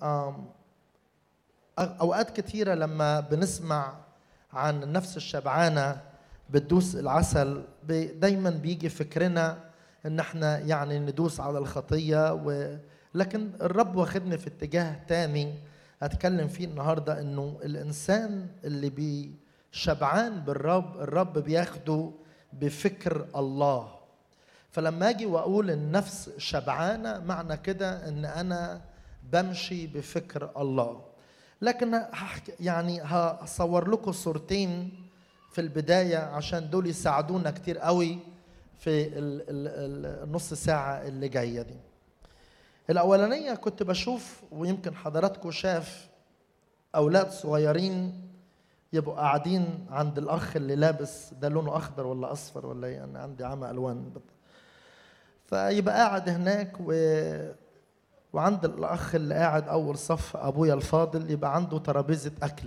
آم، اوقات كتيره لما بنسمع عن النفس الشبعانه بتدوس العسل بي- دايما بيجي فكرنا ان احنا يعني ندوس على الخطيه و... لكن الرب واخدني في اتجاه تاني هتكلم فيه النهارده انه الانسان اللي بي شبعان بالرب الرب بياخده بفكر الله فلما اجي واقول النفس شبعانه معنى كده ان انا بمشي بفكر الله لكن هحكي يعني هصور لكم صورتين في البدايه عشان دول يساعدونا كتير قوي في ال- ال- ال- النص ساعه اللي جايه دي الاولانيه كنت بشوف ويمكن حضراتكم شاف اولاد صغيرين يبقوا قاعدين عند الاخ اللي لابس ده لونه اخضر ولا اصفر ولا ايه انا عندي عمى الوان فيبقى قاعد هناك و... وعند الاخ اللي قاعد اول صف ابويا الفاضل يبقى عنده ترابيزه اكل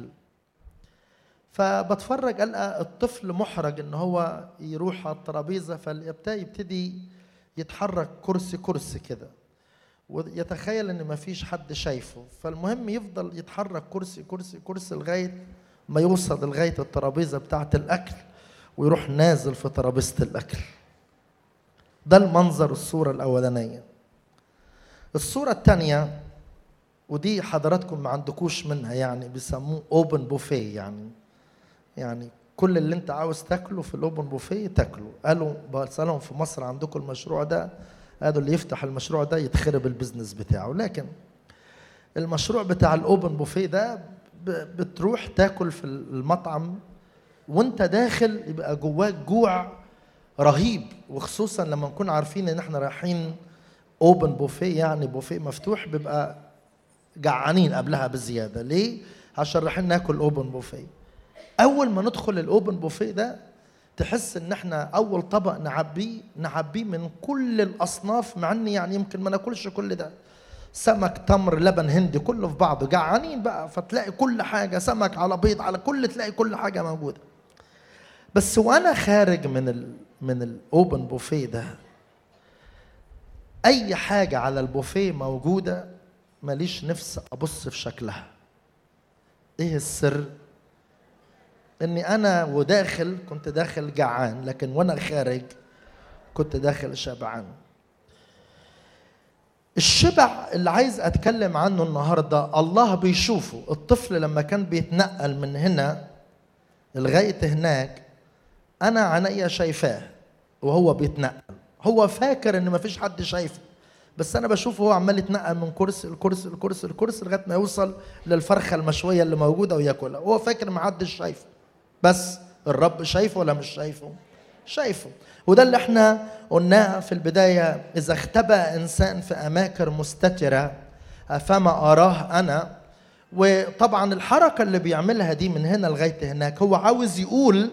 فبتفرج القى الطفل محرج ان هو يروح على الترابيزه فيبتدي يبتدي يتحرك كرسي كرسي كده ويتخيل ان مفيش حد شايفه فالمهم يفضل يتحرك كرسي كرسي كرسي لغايه ما يوصل لغايه الترابيزه بتاعه الاكل ويروح نازل في ترابيزه الاكل ده المنظر الصوره الاولانيه الصوره الثانيه ودي حضراتكم ما عندكوش منها يعني بيسموه اوبن بوفيه يعني يعني كل اللي انت عاوز تاكله في الاوبن بوفيه تاكله قالوا بسالهم في مصر عندكم المشروع ده قالوا اللي يفتح المشروع ده يتخرب البيزنس بتاعه لكن المشروع بتاع الاوبن بوفيه ده ب- بتروح تاكل في المطعم وانت داخل يبقى جواك جوع رهيب وخصوصا لما نكون عارفين ان احنا رايحين اوبن بوفيه يعني بوفيه مفتوح بيبقى جعانين قبلها بزياده ليه عشان رايحين ناكل اوبن بوفيه اول ما ندخل الاوبن بوفيه ده تحس ان احنا اول طبق نعبيه نعبيه من كل الاصناف مع ان يعني يمكن ما ناكلش كل ده سمك تمر لبن هندي كله في بعضه جعانين بقى فتلاقي كل حاجه سمك على بيض على كل تلاقي كل حاجه موجوده بس وانا خارج من ال من الاوبن بوفيه ده اي حاجه على البوفيه موجوده ماليش نفس ابص في شكلها ايه السر اني انا وداخل كنت داخل جعان لكن وانا خارج كنت داخل شبعان الشبع اللي عايز اتكلم عنه النهارده الله بيشوفه الطفل لما كان بيتنقل من هنا لغايه هناك انا عينيا شايفاه وهو بيتنقل هو فاكر ان مفيش حد شايفه بس انا بشوفه هو عمال يتنقل من كرسي لكرسي لكرسي لكرسي لغايه ما يوصل للفرخه المشويه اللي موجوده وياكلها وهو فاكر ما حدش شايفه بس الرب شايفه ولا مش شايفه شايفه وده اللي احنا قلناه في البدايه اذا اختبأ انسان في اماكن مستتره فما اراه انا وطبعا الحركه اللي بيعملها دي من هنا لغايه هناك هو عاوز يقول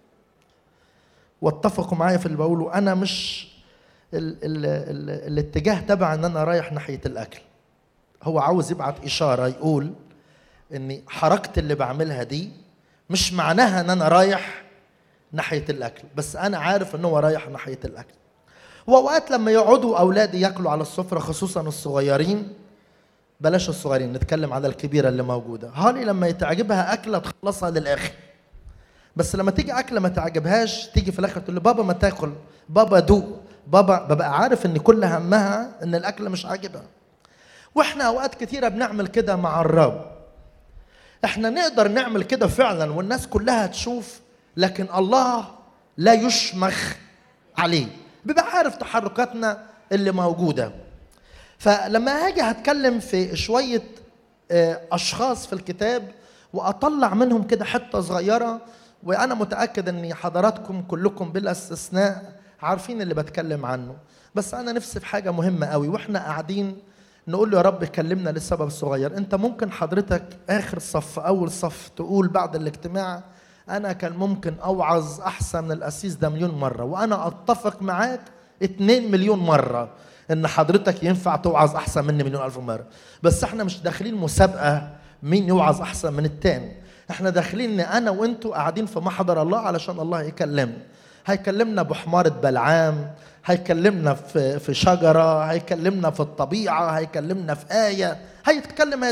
واتفقوا معايا في اللي بقوله انا مش ال ال ال الاتجاه تبع ان انا رايح ناحيه الاكل هو عاوز يبعت اشاره يقول ان حركتي اللي بعملها دي مش معناها ان انا رايح ناحيه الاكل بس انا عارف ان هو رايح ناحيه الاكل واوقات لما يقعدوا اولادي ياكلوا على السفره خصوصا الصغيرين بلاش الصغيرين نتكلم على الكبيره اللي موجوده هاني لما تعجبها اكله تخلصها للاخر بس لما تيجي اكله ما تعجبهاش تيجي في الاخر تقول له بابا ما تاكل بابا دوق بابا ببقى عارف ان كل همها ان الاكله مش عاجبها واحنا اوقات كتيره بنعمل كده مع الرب احنا نقدر نعمل كده فعلا والناس كلها تشوف لكن الله لا يشمخ عليه بيبقى عارف تحركاتنا اللي موجوده فلما هاجي هتكلم في شويه آه، اشخاص في الكتاب واطلع منهم كده حته صغيره وانا متاكد ان حضراتكم كلكم بلا استثناء عارفين اللي بتكلم عنه بس انا نفسي في حاجه مهمه قوي واحنا قاعدين نقول له يا رب كلمنا لسبب صغير انت ممكن حضرتك اخر صف اول صف تقول بعد الاجتماع انا كان ممكن اوعظ احسن من الاسيس ده مليون مره وانا اتفق معاك اتنين مليون مره ان حضرتك ينفع توعظ احسن مني مليون الف مره بس احنا مش داخلين مسابقه مين يوعظ احسن من التاني احنا داخلين ان انا وانتوا قاعدين في محضر الله علشان الله يكلمنا هيكلمنا بحمارة بلعام هيكلمنا في في شجرة هيكلمنا في الطبيعة هيكلمنا في آية هيتكلم